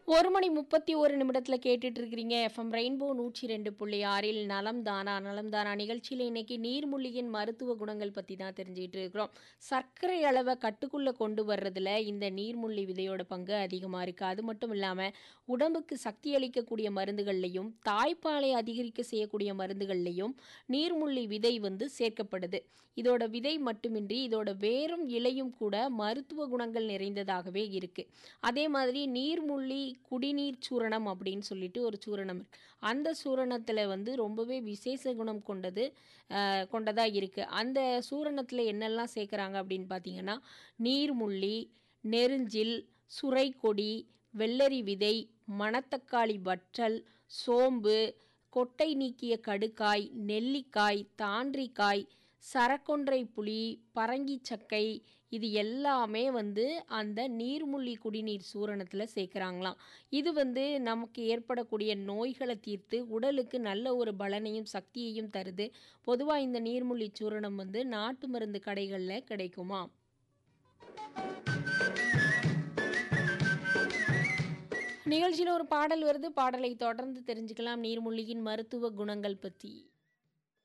ஒரு மணி முப்பத்தி ஒரு நிமிடத்தில் கேட்டுட்டு இருக்கிறீங்க எஃப்எம் ரெயின்போ நூற்றி ரெண்டு புள்ளி ஆறில் நலம் தானா நலம் தானா நிகழ்ச்சியில் இன்னைக்கு நீர்மூழ்கியின் மருத்துவ குணங்கள் பற்றி தான் தெரிஞ்சுக்கிட்டு இருக்கிறோம் சர்க்கரை அளவை கட்டுக்குள்ளே கொண்டு வர்றதுல இந்த நீர்மூழ்கி விதையோட பங்கு அதிகமாக இருக்குது அது மட்டும் இல்லாமல் உடம்புக்கு சக்தி அளிக்கக்கூடிய மருந்துகள்லையும் தாய்ப்பாலை அதிகரிக்க செய்யக்கூடிய மருந்துகள்லையும் நீர்மூழ்கி விதை வந்து சேர்க்கப்படுது இதோட விதை மட்டுமின்றி இதோட வேரும் இலையும் கூட மருத்துவ குணங்கள் நிறைந்ததாகவே இருக்குது அதே மாதிரி நீர்மூழ்கி குடிநீர் சூரணம் அப்படின்னு சொல்லிட்டு ஒரு சூரணம் இருக்கு அந்த சூரணத்தில் வந்து ரொம்பவே விசேஷ குணம் கொண்டது கொண்டதாக இருக்குது அந்த சூரணத்தில் என்னெல்லாம் சேர்க்குறாங்க அப்படின்னு பார்த்தீங்கன்னா நீர்முள்ளி நெருஞ்சில் சுரைக்கொடி வெள்ளரி விதை மணத்தக்காளி வற்றல் சோம்பு கொட்டை நீக்கிய கடுக்காய் நெல்லிக்காய் தாண்டிக்காய் சரக்கொன்றை புளி பரங்கி சக்கை இது எல்லாமே வந்து அந்த நீர்மூழ்கி குடிநீர் சூரணத்தில் சேர்க்குறாங்களாம் இது வந்து நமக்கு ஏற்படக்கூடிய நோய்களை தீர்த்து உடலுக்கு நல்ல ஒரு பலனையும் சக்தியையும் தருது பொதுவாக இந்த நீர்மூழ்கி சூரணம் வந்து நாட்டு மருந்து கடைகளில் கிடைக்குமா நிகழ்ச்சியில் ஒரு பாடல் வருது பாடலை தொடர்ந்து தெரிஞ்சுக்கலாம் நீர்மூழ்கியின் மருத்துவ குணங்கள் பற்றி